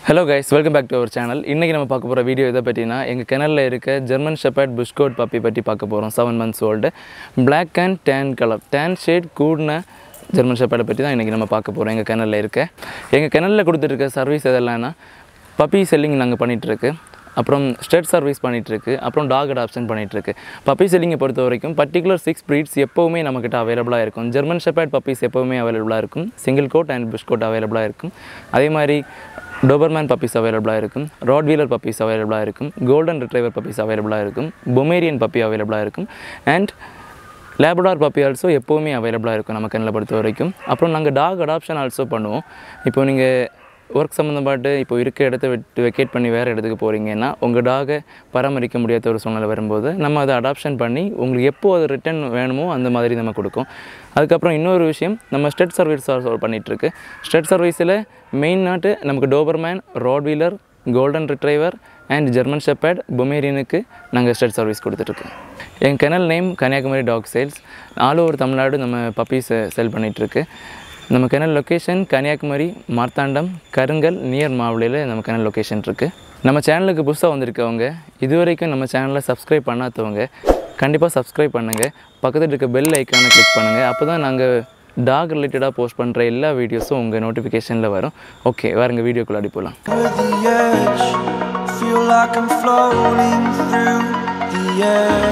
Hello guys welcome back to our channel இன்றைக்கி நம்ம பார்க்க போகிற வீடியோ எதை பற்றினா எங்கள் கிணறுல இருக்க ஜெர்மன் ஷெப்பர்ட் புஷ்கோட் பப்பி பற்றி பார்க்க போகிறோம் seven months old Black and tan colour tan shade கூடின ஜெர்மன் ஷெப்பர்டை பற்றி தான் இன்றைக்கி நம்ம பார்க்க போகிறோம் எங்கள் கிணறுல இருக்க எங்கள் கிணறுல கொடுத்துருக்க சர்வீஸ் எதெல்லாம்னா பப்பி செல்லிங் நாங்கள் பண்ணிகிட்ருக்கு அப்புறம் ஸ்டேட் சர்வீஸ் பண்ணிகிட்ருக்கு அப்புறம் டாக் அடாப்ஷன் பண்ணிகிட்ருக்கு பப்பி செல்லிங்கை பொறுத்த வரைக்கும் பர்டிகுலர் சிக்ஸ் ப்ரீட்ஸ் எப்போவுமே நம்மக்கிட்ட அவைலபிளாக இருக்கும் ஜெர்மன் ஷெப்பர்ட் பப்பீஸ் எப்போவுமே அவைலபிளாக இருக்கும் single coat and plush coat அவைலபிளாக இருக்கும் அதே மாதிரி டோபர்மேன் பப்பீஸ் அவைலபிளாக இருக்கும் ராட்வீலர் பப்பீஸ் அவைலபிளாக இருக்கும் கோல்டன் ரிட்ரைவர் பப்பீஸ் அவைலபிளாக இருக்கும் பொமேரியன் பப்பி அவைலபிளாக இருக்கும் அண்ட் லேபடார் பப்பி ஆல்சோ எப்போவுமே அவைலபிளாக இருக்கும் நம்ம கண்ணில் பொறுத்த வரைக்கும் அப்புறம் நாங்கள் டாக் அடாப்ஷன் ஆல்சோ பண்ணுவோம் இப்போ நீங்கள் ஒர்க் சம்மந்தப்பட்டு இப்போ இருக்க இடத்த விட்டு வெக்கேட் பண்ணி வேறு இடத்துக்கு போகிறீங்கன்னா உங்கள் டாகை பராமரிக்க முடியாத ஒரு சூழ்நிலை வரும்போது நம்ம அதை அடாப்ஷன் பண்ணி உங்களுக்கு எப்போ அது ரிட்டர்ன் வேணுமோ அந்த மாதிரி நம்ம கொடுக்கும் அதுக்கப்புறம் இன்னொரு விஷயம் நம்ம ஸ்டெட் சர்வீஸ் பண்ணிகிட்ருக்கு ஸ்டெட் சர்வீஸில் மெயின் நாட்டு நமக்கு Doberman Rottweiler golden retriever and German shepherd பொமேரியனுக்கு நாங்கள் ஸ்டெட் சர்வீஸ் கொடுத்துட்ருக்கோம் என் kennel name Kanyakumari dog sales all over Tamil Nadu நம்ம பப்பீஸ் செல் பண்ணிகிட்ருக்கு நம்ம கெனல் லொக்கேஷன் கன்னியாகுமரி மார்த்தாண்டம் கருங்கல் நியர் மாவளியில் நம்ம கெனல் லொக்கேஷன் இருக்குது நம்ம சேனலுக்கு புதுசாக வந்திருக்கவங்க இதுவரைக்கும் நம்ம சேனலை சப்ஸ்கிரைப் பண்ணாதவங்க கண்டிப்பாக சப்ஸ்கிரைப் பண்ணுங்கள் பக்கத்தில் இருக்க பெல் ஐக்கானை கிளிக் பண்ணுங்கள் அப்போ தான் நாங்கள் டாக் ரிலேட்டடாக போஸ்ட் பண்ணுற எல்லா வீடியோஸும் உங்கள் நோட்டிஃபிகேஷனில் வரும் ஓகே வேறுங்க வீடியோக்குள்ள அடி போகலாம் Over the edge, feel like I'm floating through the air.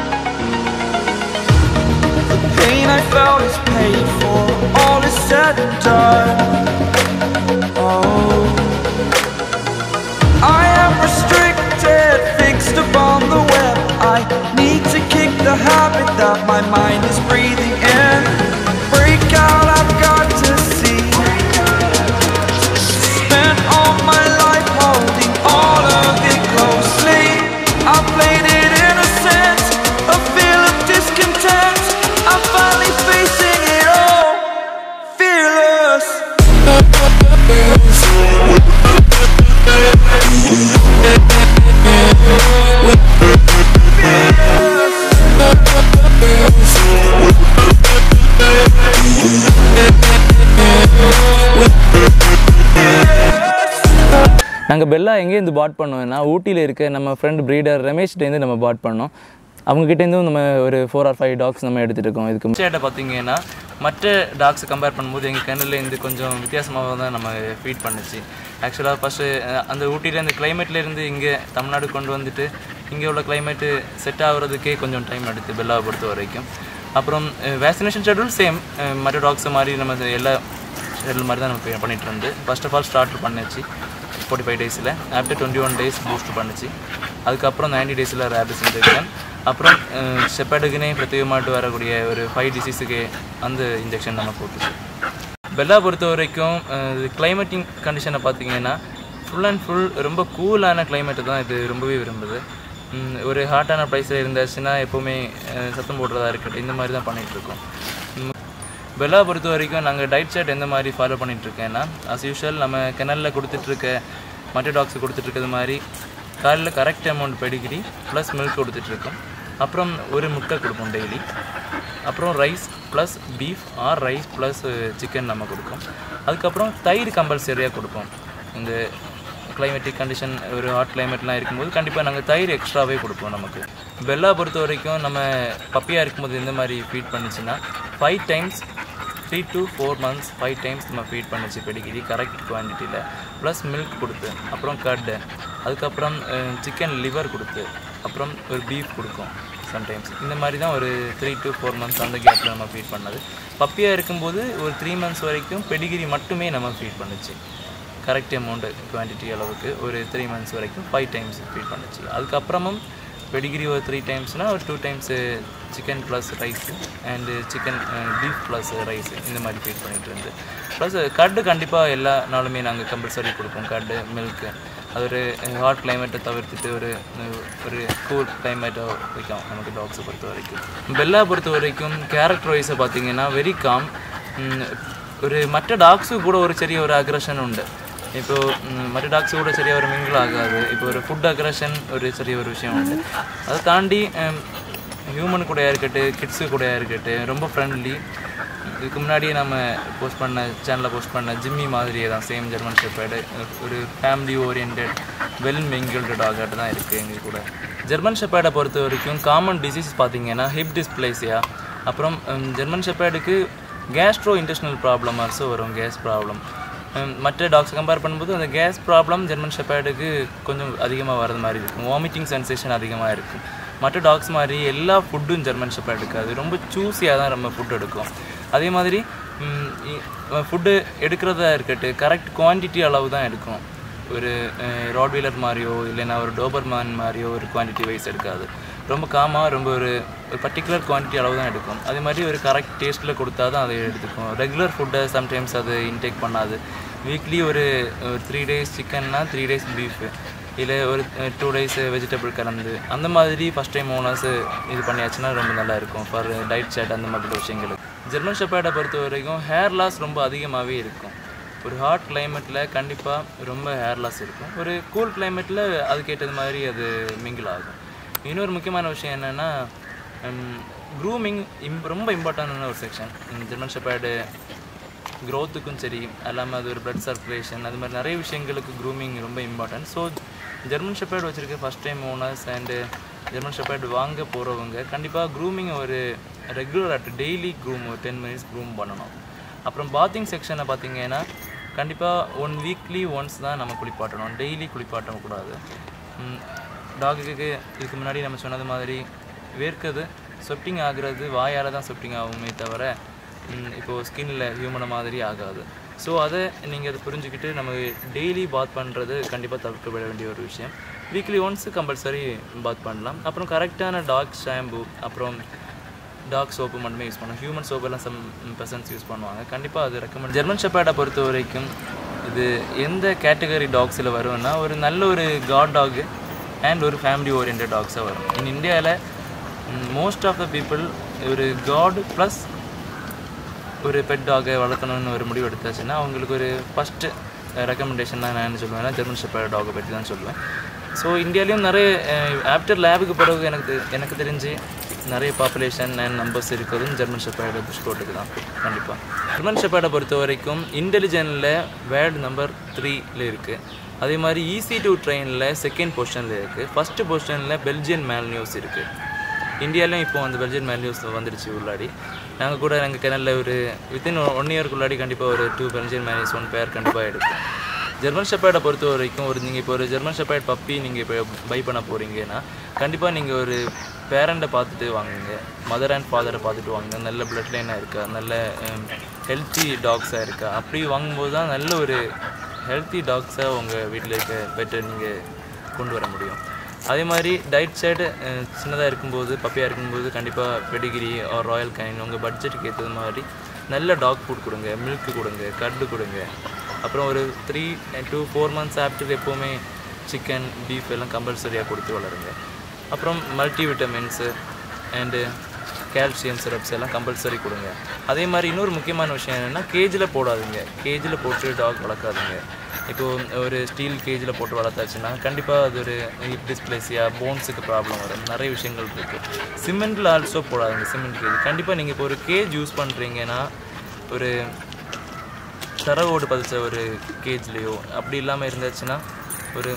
The pain I felt is paid for, all is said and done. Oh, I am restricted, fixed upon the web. I need to kick the habit that my mind is breathing in. Break out, I've got to see. Spent all my life holding all of it closely. I played it innocent, a feel of discontent. I'm finally facing it all, fearless. நாங்கள் Bella எங்கேருந்து bought பண்ணோம்னா ஊட்டியில் இருக்க நம்ம friend breeder ரமேஷ்டேருந்து நம்ம பாட் பண்ணோம் அவங்ககிட்டேருந்தும் நம்ம ஒரு ஃபோர் ஆர் ஃபைவ் டாக்ஸ் நம்ம எடுத்துகிட்டு இருக்கோம் இதுக்கு சேட்டை பார்த்தீங்கன்னா மற்ற டாக்ஸை கம்பேர் பண்ணும்போது எங்கள் கண்ணிலேருந்து கொஞ்சம் வித்தியாசமாக தான் நம்ம ஃபீட் பண்ணுச்சு ஆக்சுவலாக ஃபஸ்ட்டு அந்த ஊட்டியிலேருந்து கிளைமேட்லேருந்து இங்கே தமிழ்நாடு கொண்டு வந்துட்டு இங்கே உள்ள கிளைமேட்டு செட் ஆகுறதுக்கே கொஞ்சம் டைம் எடுத்து பெல்லாவை பொறுத்த வரைக்கும் அப்புறம் வேக்சினேஷன் ஷெட்யூல் சேம் மற்ற டாக்ஸ் மாதிரி நம்ம எல்லா ஷெட்யூல் மாதிரி தான் நம்ம பண்ணிகிட்டு இருந்து ஃபர்ஸ்ட் ஆஃப் ஆல் ஸ்டார்ட் பண்ணிச்சு ஃபார்ட்டி ஃபைவ் டேஸில் after twenty one days boost பண்ணுச்சு அதுக்கப்புறம் நைன்டி டேஸில் ரேபிஸ் இன்ஜெக்ஷன் அப்புறம் ஷெப்பர்டுக்குனே பிரத்யேகமாட்டு வரக்கூடிய ஒரு ஃபைவ் டிசீஸுக்கு அந்த இன்ஜெக்ஷன் நம்ம போட்டுச்சு பெல்லா பொறுத்த வரைக்கும் கிளைமேட்டிங் கண்டிஷனை பார்த்தீங்கன்னா ஃபுல் அண்ட் ஃபுல் ரொம்ப கூலான கிளைமேட்டை தான் இது ரொம்பவே விரும்புது உம், ஒரு ஹாட்டான ப்ரைஸில் இருந்தாச்சுன்னா எப்போவுமே அஹ், சத்தம் போடுறதா இருக்கட்டும் இந்த மாதிரி தான் பண்ணிகிட்ருக்கோம் பெல்லா பொறுத்த வரைக்கும் நாங்கள் டயட் சார்ட் எந்த மாதிரி ஃபாலோ பண்ணிகிட்ருக்கேன்னா அஸ் யூஷுவல் நம்ம கிணல்ல கொடுத்துட்ருக்க மற்ற டாக்ஸ் கொடுத்துட்ருக்கிறது மாதிரி காலையில் correct amount Pedigree plus milk கொடுத்துட்ருக்கோம் அப்புறம் ஒரு முட்டை கொடுப்போம் டெய்லி அப்புறம் rice plus beef or rice plus chicken நம்ம கொடுப்போம் அதுக்கப்புறம் தயிர் கம்பல்சரியாக கொடுப்போம் இந்த கிளைமேட்டிக் கண்டிஷன் ஒரு ஹாட் கிளைமேட்லாம் இருக்கும்போது கண்டிப்பாக நாங்கள் தயிர் எக்ஸ்ட்ராவே கொடுப்போம் நமக்கு பெல்லா பொறுத்த வரைக்கும் நம்ம பப்பியாக இருக்கும்போது எந்த மாதிரி ஃபீட் பண்ணுச்சுன்னா five times three to four months five times நம்ம ஃபீட் பண்ணுச்சு பெடிகிரி கரெக்ட் குவான்டிட்டியில் ப்ளஸ் மில்க் கொடுத்து அப்புறம் கட்டு அதுக்கப்புறம் சிக்கன் லிவர் கொடுத்து அப்புறம் ஒரு பீஃப் கொடுக்கும் சம்டைம்ஸ் இந்த மாதிரி தான் ஒரு த்ரீ டு ஃபோர் மந்த்ஸ் அந்த கேப்பில் நம்ம ஃபீட் பண்ணது பப்பியாக இருக்கும்போது ஒரு த்ரீ மந்த்ஸ் வரைக்கும் பெடிகிரி மட்டுமே நம்ம ஃபீட் பண்ணுச்சு கரெக்ட் அமௌண்ட்டு குவான்டிட்டி அளவுக்கு ஒரு த்ரீ மந்த்ஸ் வரைக்கும் ஃபைவ் டைம்ஸ் ஃபீட் பண்ணுச்சு அதுக்கப்புறமும் பெடிகிரி ஒரு த்ரீ டைம்ஸ்னால் ஒரு two times chicken plus rice and chicken beef plus rice இந்த மாதிரி ஃபீட் பண்ணிகிட்டு இருந்து ப்ளஸ் கட்டு கண்டிப்பாக எல்லா நாளுமே நாங்கள் கம்பல்சரி கொடுப்போம் கட்டு மில்க்கு அது ஒரு ஹாட் கிளைமேட்டை தவிர்த்துட்டு ஒரு ஒரு கூல் கிளைமேட்டை வைக்கும் நமக்கு டாக்ஸை பொறுத்த வரைக்கும் பெல்லா பொறுத்த வரைக்கும் கேரக்டர் வைஸை பார்த்தீங்கன்னா வெரி காம் ஒரு மற்ற டாக்ஸு கூட ஒரு சிறிய ஒரு அக்ரஷன் உண்டு இப்போ ம், மற்ற டாக்ஸ் கூட சரியாக ஒரு மிங்கிள் ஆகாது இப்போ ஒரு ஃபுட் அக்ரஷன் ஒரு சிறிய ஒரு விஷயம் உண்டு அதை தாண்டி ஹியூமன் கூடயா இருக்கட்டும் கிட்ஸு கூடயா இருக்கட்டும் ரொம்ப ஃப்ரெண்ட்லி இதுக்கு முன்னாடி நம்ம போஸ்ட் பண்ண சேனலில் போஸ்ட் பண்ண ஜிம்மி மாதிரியே தான் சேம் ஜெர்மன் ஷெப்பர்டு ஒரு ஃபேமிலி ஓரியன்ட் வெல் மெங்கிள்டு டாகாட்டு தான் இருக்குது எங்கள் கூட ஜெர்மன் ஷெப்பர்டை பொறுத்த வரைக்கும் காமன் டிசீஸ் பார்த்தீங்கன்னா ஹிப் டிஸ்பிளேசியா அப்புறம் ஜெர்மன் ஷெப்பர்டுக்கு கேஸ்ட்ரோ இன்டெஸ்னல் ப்ராப்ளம் ஆல்சோ வரும் கேஸ் ப்ராப்ளம் மற்ற டாக்ஸ் கம்பேர் பண்ணும்போது அந்த கேஸ் ப்ராப்ளம் ஜெர்மன் ஷெப்பர்டுக்கு கொஞ்சம் அதிகமாக வரது மாதிரி இருக்கும் வாமிட்டிங் சென்சேஷன் அதிகமாக இருக்கும் மற்ற டாக்ஸ் மாதிரி எல்லா ஃபுட்டும் ஜெர்மன் ஷெப்பர்ட் எடுக்காது ரொம்ப சூஸியாக தான் நம்ம ஃபுட் எடுக்கும் அதே மாதிரி ஃபுட்டு எடுக்கிறதா இருக்கட்டும் கரெக்ட் குவான்டிட்டி அளவு தான் எடுக்கும் ஒரு ராட்வீலர் மாதிரியோ இல்லைன்னா ஒரு டோபர்மேன் மாதிரியோ ஒரு குவான்டிட்டி வைஸ் எடுக்காது ரொம்ப காமாக ரொம்ப ஒரு ஒரு பர்டிகுலர் குவான்டிட்டி அளவு தான் எடுக்கும் அதே மாதிரி ஒரு கரெக்ட் டேஸ்ட்டில் கொடுத்தா தான் அதை எடுத்துக்கும் ரெகுலர் ஃபுட்டை சம்டைம்ஸ் அது இன்டேக் பண்ணாது வீக்லி ஒரு த்ரீ டேஸ் சிக்கன்னா த்ரீ டேஸ் பீஃபு இல்லை ஒரு டூ டேஸ் வெஜிடபிள் கலந்து அந்த மாதிரி ஃபஸ்ட் டைம் ஓனர்ஸ் இது பண்ணியாச்சுன்னா ரொம்ப நல்லா இருக்கும் ஃபார் டயட் சேட் அந்த மாதிரி விஷயங்களுக்கு ஜெர்மன் ஷெப்பர்டை பொறுத்த வரைக்கும் ஹேர் லாஸ் ரொம்ப அதிகமாகவே இருக்கும் ஒரு ஹாட் கிளைமேட்டில் கண்டிப்பாக ரொம்ப ஹேர் லாஸ் இருக்கும் ஒரு கூல் கிளைமேட்டில் அதுக்கேற்றது மாதிரி அது மிங்கிள் ஆகும் இன்னொரு முக்கியமான விஷயம் என்னென்னா க்ரூமிங் இம் ரொம்ப இம்பார்ட்டண்டான ஒரு செக்ஷன் ஜெர்மன் ஷெப்பர்டு க்ரோத்துக்கும் சரி எல்லாமே அது ஒரு பிளட் சர்க்குலேஷன் அது மாதிரி நிறைய விஷயங்களுக்கு க்ரூமிங் ரொம்ப இம்பார்ட்டன்ட் ஸோ ஜெர்மன் ஷெப்பர்ட் வச்சுருக்க first time owners and German shepherd வாங்க போகிறவங்க கண்டிப்பாக க்ரூமிங் ஒரு ரெகுலர் அட் டெய்லி க்ரூம் ஒரு டென் மினிட்ஸ் க்ரூம் பண்ணணும் அப்புறம் பாத்திங் செக்ஷனை பார்த்தீங்கன்னா கண்டிப்பாக ஒன் வீக்லி ஒன்ஸ் தான் நம்ம குளிப்பாட்டணும் டெய்லி குளிப்பாட்டக்கூடாது டாகுக்கு இதுக்கு முன்னாடி நம்ம சொன்னது மாதிரி வேர்க்குது சொப்டிங் ஆகுறது வாயால் தான் சொப்டிங் ஆகுமே தவிர இப்போது ஸ்கின்னில் ஹியூமனை மாதிரி ஆகாது ஸோ அதை நீங்கள் அதை புரிஞ்சுக்கிட்டு நம்ம டெய்லி பாத் பண்ணுறது கண்டிப்பாக தவிர்க்கப்பட வேண்டிய ஒரு விஷயம் வீக்லி ஒன்ஸ் கம்பல்சரி பாத் பண்ணலாம் அப்புறம் கரெக்டான டாக் ஷாம்பு அப்புறம் டாக் சோப்பு மட்டுமே யூஸ் பண்ணணும் ஹியூமன் சோப்பெல்லாம் சம் பர்சன்ஸ் யூஸ் பண்ணுவாங்க கண்டிப்பாக அது ரெக்கமெண்ட் ஜெர்மன் ஷெப்பர்டை பொறுத்த வரைக்கும் இது எந்த கேட்டகரி டாக்ஸில் வரும்னா ஒரு நல்ல ஒரு காட் டாக் அண்ட் ஒரு ஃபேமிலி ஓரியன்ட் டாக்ஸாக வரும் இன் இந்தியாவில் மோஸ்ட் ஆஃப் த பீப்புள் ஒரு காட் ப்ளஸ் ஒரு பெட் டாகை வளர்க்கணும்னு ஒரு முடிவு எடுத்தாச்சுன்னா அவங்களுக்கு ஒரு ஃபஸ்ட்டு ரெக்கமெண்டேஷன் தான் நான் என்ன சொல்லுவேன்னா ஜெர்மன் ஷெப்பர்ட் டாகை பற்றி தான் சொல்லுவேன் ஸோ இந்தியாலேயும் நிறைய ஆஃப்டர் லேபுக்கு பிறகு எனக்கு தெ- எனக்கு தெரிஞ்சு நிறைய பாப்புலேஷன் அண்ட் நம்பர்ஸ் இருக்கிறதும் ஜெர்மன் ஷெப்பர்டு புஷ்கோட்டுக்கு தான் கண்டிப்பாக ஜெர்மன் ஷெப்பர்டை பொறுத்த வரைக்கும் இன்டெலிஜென்ட்டில் வேர்ல்டு நம்பர் த்ரீல இருக்குது அதே மாதிரி ஈஸி டு ட்ரெயினில் செகண்ட் பொசிஷனில் இருக்குது ஃபஸ்ட்டு பொசிஷனில் பெல்ஜியன் மேல் நியூஸ் இருக்குது இந்தியாலையும் இப்போ அந்த பெல்ஜியன் மேல் நியூஸ் வந்துடுச்சு உள்ளாடி நாங்கள் கூட எங்கள் கிணல்ல ஒரு வித்தின் ஒன் இயர்க்குள்ளாடி கண்டிப்பாக ஒரு two Belgian Malinois one pair கண்டிப்பாக எடுக்கும் ஜெர்மன் ஷெப்பர்டை பொறுத்த வரைக்கும் ஒரு நீங்கள் இப்போ ஒரு ஜெர்மன் ஷெப்பர்ட் பப்பி நீங்கள் இப்போ பை பண்ண போகிறீங்கன்னா கண்டிப்பாக நீங்கள் ஒரு பேரண்ட்டை பார்த்துட்டு வாங்குங்க மதர் அண்ட் ஃபாதரை பார்த்துட்டு வாங்குங்க நல்ல பிளட் லைனாக இருக்கா நல்ல ஹெல்த்தி டாக்ஸாக இருக்கா அப்படி வாங்கும்போது தான் நல்ல ஒரு ஹெல்த்தி டாக்ஸாக உங்கள் வீட்டில் இருக்க பெட்டை நீங்கள் கொண்டு வர முடியும் அதே மாதிரி டயட் சைடு சின்னதாக இருக்கும்போது பப்பியாக இருக்கும்போது கண்டிப்பாக பெடிகிரி ஆர் ராயல் கைன் உங்கள் பட்ஜெட்டுக்கு ஏற்றது மாதிரி நல்ல டாக் ஃபுட் கொடுங்க மில்க் கொடுங்க கட்டு கொடுங்க அப்புறம் ஒரு three two four months after எப்போவுமே சிக்கன் பீஃப் எல்லாம் கம்பல்சரியாக கொடுத்து வளருங்க அப்புறம் multi vitamins and calcium syrups எல்லாம் கம்பல்சரி கொடுங்க அதே மாதிரி இன்னொரு முக்கியமான விஷயம் என்னென்னா கேஜில் போடாதீங்க கேஜில் போட்டு டாக் வளர்க்காதீங்க இப்போது ஒரு ஸ்டீல் கேஜில் போட்டு வளர்த்தாச்சுன்னா கண்டிப்பாக அது ஒரு ஹிப் டிஸ்பிளேசியா போன்ஸுக்கு ப்ராப்ளம் வரும் நிறைய விஷயங்கள் இருக்குது சிமெண்ட்டில் ஆல்சோ போடாதீங்க சிமெண்ட் கேஜ் கண்டிப்பாக நீங்கள் இப்போ ஒரு கேஜ் யூஸ் பண்ணுறீங்கன்னா ஒரு தரவோடு பதிச்ச ஒரு கேஜ்லேயோ அப்படி இல்லாமல் இருந்துச்சுன்னா ஒரு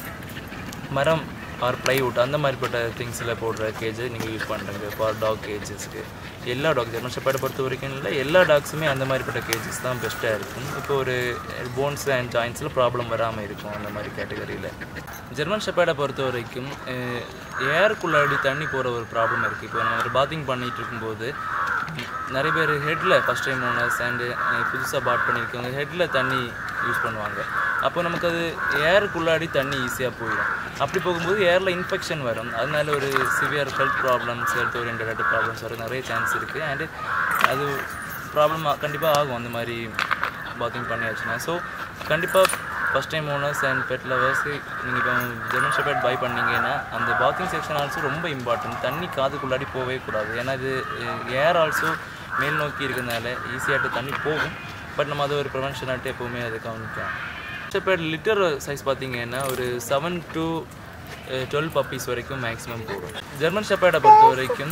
மரம் ஆர் ப்ளைவுட் அந்த மாதிரிப்பட்ட திங்ஸில் போடுற கேஜ் நீங்கள் யூஸ் பண்ணுறீங்க ஃபார் டாக் கேஜஸ்க்கு எல்லா டாக் ஜெர்மன் ஷெப்பர்டை பொறுத்த வரைக்கும் இல்லை எல்லா டாக்ஸுமே அந்த மாதிரிப்பட்ட கேஜஸ் தான் பெஸ்ட்டாக இருக்கும் இப்போ ஒரு போன்ஸ் அண்ட் ஜாயின்ஸில் ப்ராப்ளம் வராமல் இருக்கும் அந்த மாதிரி கேட்டகரியில் ஜெர்மன் ஷெப்பர்டை பொறுத்த வரைக்கும் ஏருக்குள்ளாடி தண்ணி போகிற ஒரு ப்ராப்ளம் இருக்குது இப்போ நம்ம ஒரு பாத்திங் பண்ணிகிட்டு இருக்கும்போது நிறைய பேர் ஹெட்டில் ஃபஸ்ட் டைம் ஓனர்ஸ் அண்டு புதுசாக பாட் பண்ணியிருக்கவங்க ஹெட்டில் தண்ணி யூஸ் பண்ணுவாங்க அப்போ நமக்கு அது ஏருக்குள்ளாடி தண்ணி ஈஸியாக போயிடும் அப்படி போகும்போது ஏரில் இன்ஃபெக்ஷன் வரும் அதனால ஒரு severe health problems health orient problems வர நிறைய சான்ஸ் இருக்குது அண்டு அது ப்ராப்ளம் கண்டிப்பாக ஆகும் அந்த மாதிரி பாத்திங் பண்ணியாச்சுன்னா ஸோ கண்டிப்பாக first time owners and pet lovers நீங்கள் இப்போ ஜெர்மன் ஷெப்பர்ட் பை பண்ணீங்கன்னா அந்த பாத்திங் செக்ஷன் ஆல்சோ ரொம்ப இம்பார்ட்டன்ட் தண்ணி காதுக்குள்ளாடி போகவே கூடாது ஏன்னா இது ஏர் ஆல்சோ மேல் நோக்கி இருக்கிறதுனால ஈஸியாகிட்டு தண்ணி போகும் பட் நம்ம அதை ஒரு ப்ரிவென்ஷனாகிட்டு எப்போவுமே அதை கவனிக்கலாம் ஷெப்பர்ட் லிட்டர் சைஸ் பார்த்தீங்கன்னா ஒரு செவன் டு டுவெல் பப்பீஸ் வரைக்கும் மேக்ஸிமம் போகும் ஜெர்மன் ஷெப்பர்டை பொறுத்த வரைக்கும்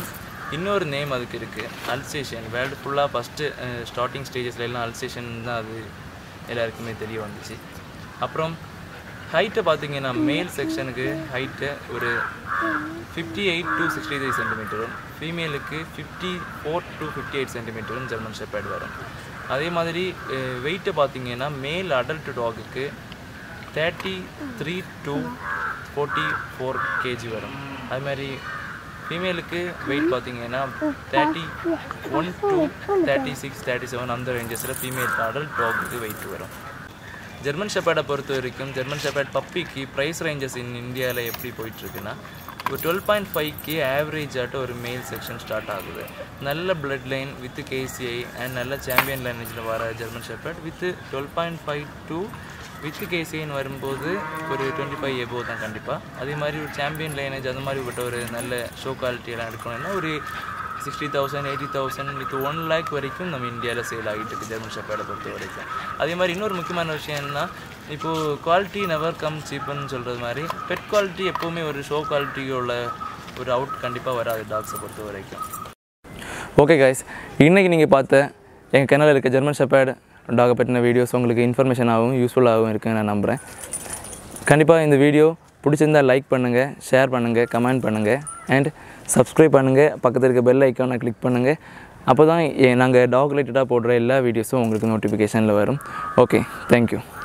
இன்னொரு நேம் அதுக்கு இருக்குது அல்சேஷன் வேர்ல்டு ஃபுல்லாக ஃபஸ்ட்டு ஸ்டார்டிங் ஸ்டேஜஸ்ல எல்லாம் அல்சேஷன் தான் அது எல்லாருக்குமே தெரிய வந்துச்சு அப்புறம் ஹைட்டை பார்த்தீங்கன்னா மேல் செக்ஷனுக்கு ஹைட்டு ஒரு fifty eight to sixty three சென்டிமீட்டரும் ஃபீமேலுக்கு fifty four to fifty eight சென்டிமீட்டரும் ஜெர்மன் ஷெப்பர்ட் வரும் அதே மாதிரி வெயிட்டை பார்த்தீங்கன்னா மேல் அடல்ட் டாகுக்கு thirty three to forty four KG வரும் அது மாதிரி ஃபீமேலுக்கு வெயிட் பார்த்தீங்கன்னா thirty one to thirty six thirty seven அந்த ரேஞ்சஸில் ஃபீமேல் அடல்ட் டாகுக்கு வெயிட் வரும் ஜெர்மன் ஷெப்பர்டை பொறுத்த வரைக்கும் ஜெர்மன் ஷெப்பர்ட் பப்பிக்கு ப்ரைஸ் ரேஞ்சஸ் இன் இந்தியாவில் எப்படி போயிட்டுருக்குன்னா ஒரு டுவெல் பாயிண்ட் ஃபைவ்க்கு ஆவரேஜ் ஆட்ட ஒரு மேல் செக்ஷன் ஸ்டார்ட் ஆகுது நல்ல blood line with KCI and நல்ல சாம்பியன் லைனேஜில் வர German shepherd with twelve point five two with கேசிஐன்னு வரும்போது ஒரு டுவெண்ட்டி ஃபைவ் எபோ தான் கண்டிப்பாக அதே மாதிரி ஒரு சாம்பியன் லைனேஜ் அந்த மாதிரி விட்ட ஒரு நல்ல ஷோ குவாலிட்டியெல்லாம் எடுக்கணும்னா ஒரு sixty thousand eighty thousand with one lakh வரைக்கும் நம்ம இந்தியாவில் சேல் ஆகிட்டு இருக்கு ஜெர்மன் ஷெப்பர்டை பொறுத்த வரைக்கும் அதே மாதிரி இன்னொரு முக்கியமான விஷயம் என்னன்னா இப்போது குவாலிட்டி நெவர் கம் சீப்புன்னு சொல்கிறது மாதிரி பெட் குவாலிட்டி எப்போவுமே ஒரு ஷோ குவாலிட்டியோட ஒரு அவுட் கண்டிப்பாக வராது டாக்ஸை பொறுத்த வரைக்கும் ஓகே கைஸ் இன்றைக்கி நீங்கள் பார்த்த எங்கள் கிணறு இருக்க ஜெர்மன் ஷெப்பர்ட் டாகை பற்றின வீடியோஸ் உங்களுக்கு இன்ஃபர்மேஷனாகவும் யூஸ்ஃபுல்லாகவும் இருக்குன்னு நான் நம்புகிறேன் கண்டிப்பாக இந்த வீடியோ பிடிச்சிருந்தால் லைக் பண்ணுங்கள் ஷேர் பண்ணுங்கள் கமெண்ட் பண்ணுங்கள் அண்ட் சப்ஸ்கிரைப் பண்ணுங்கள் பக்கத்தில் இருக்க பெல் ஐக்கானை கிளிக் பண்ணுங்கள் அப்போ தான் நாங்கள் டாக் ரிலேட்டடாக போடுற எல்லா வீடியோஸும் உங்களுக்கு நோட்டிஃபிகேஷனில் வரும் ஓகே தேங்க்யூ